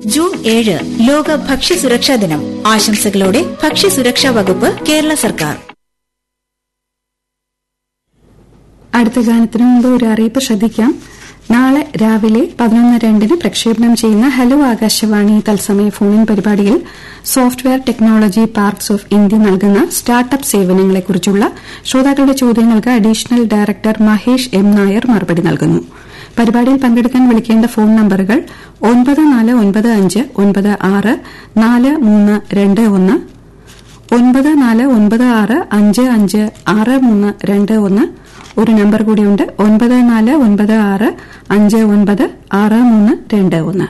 June ഏഴ് ലോക ഭക്ഷ്യസുരക്ഷാ ദിനം ആശംസകളോടെ ഭക്ഷ്യസുരക്ഷാ വകുപ്പ് കേരള സർക്കാർ അടുത്ത ഗാനത്തിന് മുമ്പ് ഒരു അറിയിപ്പ് ശ്രദ്ധിക്കാം നാളെ രാവിലെ പതിനൊന്ന് രണ്ടിന് പ്രക്ഷേപണം ചെയ്യുന്ന ഹലോ ആകാശവാണി തത്സമയ ഫോണിൻ പരിപാടിയിൽ software technology parks of India നൽകുന്ന സ്റ്റാർട്ടപ്പ് സേവനങ്ങളെക്കുറിച്ചുള്ള ശ്രോതാക്കളുടെ ചോദ്യങ്ങൾക്ക് additional director Mahesh M Nair മറുപടി നൽകുന്നു പരിപാടിയിൽ പങ്കെടുക്കാൻ വിളിക്കേണ്ട ഫോൺ നമ്പറുകൾ ഒൻപത് നാല് ഒൻപത് അഞ്ച് ഒൻപത് ആറ് നാല് മൂന്ന് രണ്ട് ഒന്ന് ഒൻപത് നാല് ഒൻപത് ആറ് അഞ്ച് അഞ്ച് ആറ് മൂന്ന് രണ്ട് ഒന്ന് ഒരു നമ്പർ കൂടിയുണ്ട് ഒൻപത് നാല് ഒൻപത് ആറ് അഞ്ച് ഒൻപത് ആറ് മൂന്ന് രണ്ട് ഒന്ന്